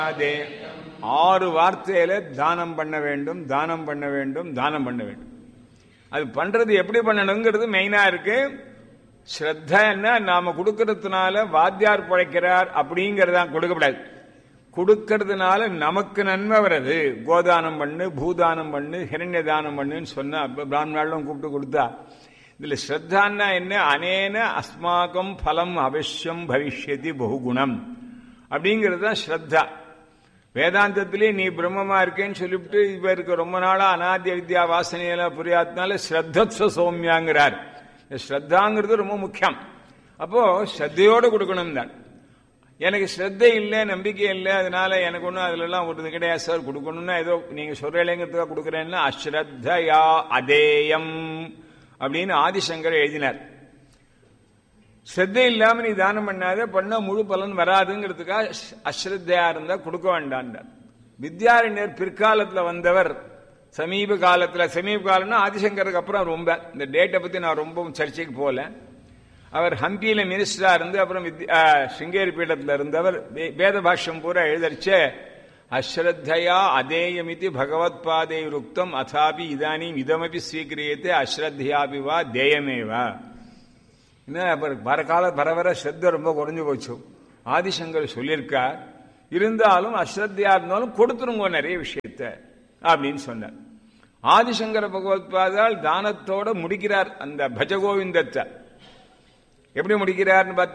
அதே ஆறு வார்த்தையில தானம் பண்ண வேண்டும் தானம் பண்ண வேண்டும் தானம் பண்ண வேண்டும் அது பண்றது எப்படி பண்ணணுங்கிறது மெயினா இருக்கு ஸ்ரத்தன்னா நாம கொடுக்கறதுனால வாத்தியார் பிழைக்கிறார் அப்படிங்கறதா கொடுக்கப்படாது கொடுக்கறதுனால நமக்கு நன்மை வருது கோதானம் பண்ணு பூதானம் பண்ணு ஹிரண்ய தானம் பண்ணுன்னு சொன்னா பிராமணாலும் கூப்பிட்டு கொடுத்தா இதுல ஸ்ரத்தான்னா என்ன அனேன அஸ்மாக்கம் பலம் அவசியம் பவிஷ்யதி பகுகுணம் அப்படிங்கிறது தான் ஸ்ரத்தா வேதாந்தத்திலே நீ பிரம்மமா இருக்கேன்னு சொல்லிவிட்டு இவருக்கு ரொம்ப நாளா அநாத்திய வித்யா வாசனையெல்லாம் புரியாதனால ஸ்ரத்தத்வ சௌமியாங்கிறார் ஸ்ரத்தாங்கிறது ரொம்ப முக்கியம் அப்போ ஸ்ரத்தையோடு கொடுக்கணும் தான் எனக்கு ஸ்ரத்தை இல்லை நம்பிக்கை இல்லை அதனால எனக்கு ஒன்றும் அதுலலாம் ஒரு கிடையாது சார் கொடுக்கணும்னா ஏதோ நீங்க சொல்றீங்கிறதுக்காக கொடுக்குறேன்னா அஸ்ரத்தையா அதேயம் அப்படின்னு ஆதிசங்கர் எழுதினார் ஸ்ரத்தை இல்லாம நீ தானம் பண்ணாத பண்ண முழு பலன் வராதுங்கிறதுக்காக அஸ்ரத்தையா இருந்தா கொடுக்க வேண்டான்டார் வித்யாரண்யர் பிற்காலத்துல வந்தவர் சமீப காலத்துல சமீப காலம்னா ஆதிசங்கருக்கு அப்புறம் ரொம்ப இந்த டேட்டை பத்தி நான் ரொம்ப சர்ச்சைக்கு போல அவர் ஹம்பியில மினிஸ்டரா இருந்து அப்புறம் சிங்கேரி பீடத்துல இருந்தவர் வேத பாஷ்யம் பூரா எழுதரிச்ச அஸ்ரத்தையா அதேயமிதி பகவத் பாதே ருக்தம் அதாபி இதானீம் இதமபி ஸ்வீக்கிரியத்தை அஸ்ரத்தையாபி வா தேயமேவா வர கால வர வர ஸ்ரத்த ரொம்ப குறைஞ்சு போச்சு ஆதிசங்கர் சொல்லியிருக்கார் இருந்தாலும் அஸ்ரத்தையா இருந்தாலும் கொடுத்துருங்க நிறைய விஷயத்த அப்படின்னு சொன்னார் ஆதிசங்கர பகவத் பாதால் தானத்தோட முடிக்கிறார் அந்த பஜகோவிந்தத்தை எப்படி முடிக்கிறார்னு பார்த்தா